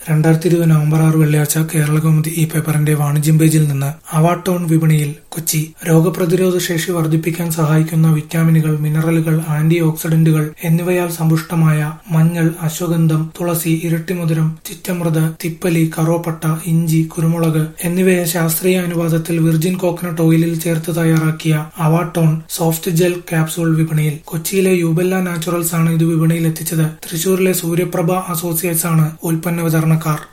രണ്ടായിരത്തി ഇരുപത് നവംബർ ആറ് വെള്ളിയാഴ്ച കേരളകൗമുദി ഈ പേപ്പറിന്റെ വാണിജ്യം പേജിൽ നിന്ന് അവാട്ടോൺ വിപണിയിൽ കൊച്ചി രോഗപ്രതിരോധ ശേഷി വർദ്ധിപ്പിക്കാൻ സഹായിക്കുന്ന വിറ്റാമിനുകൾ മിനറലുകൾ ആന്റി ഓക്സിഡന്റുകൾ എന്നിവയാൽ സമ്പുഷ്ടമായ മഞ്ഞൾ അശ്വഗന്ധം തുളസി ഇരട്ടിമധുരം ചിറ്റമൃത് തിപ്പലി കറോപ്പട്ട ഇഞ്ചി കുരുമുളക് എന്നിവയെ ശാസ്ത്രീയ അനുപാതത്തിൽ വിർജിൻ കോക്കനട്ട് ഓയിലിൽ ചേർത്ത് തയ്യാറാക്കിയ അവാട്ടോൺ സോഫ്റ്റ് ജെൽ ക്യാപ്സൂൾ വിപണിയിൽ കൊച്ചിയിലെ യൂബെല്ല നാച്ചുറൽസ് ആണ് ഇത് വിപണിയിൽ എത്തിച്ചത് തൃശൂരിലെ സൂര്യപ്രഭ അസോസിയേറ്റ്സ് ആണ് ഉൽപ്പന്ന വിതരണക്കാർ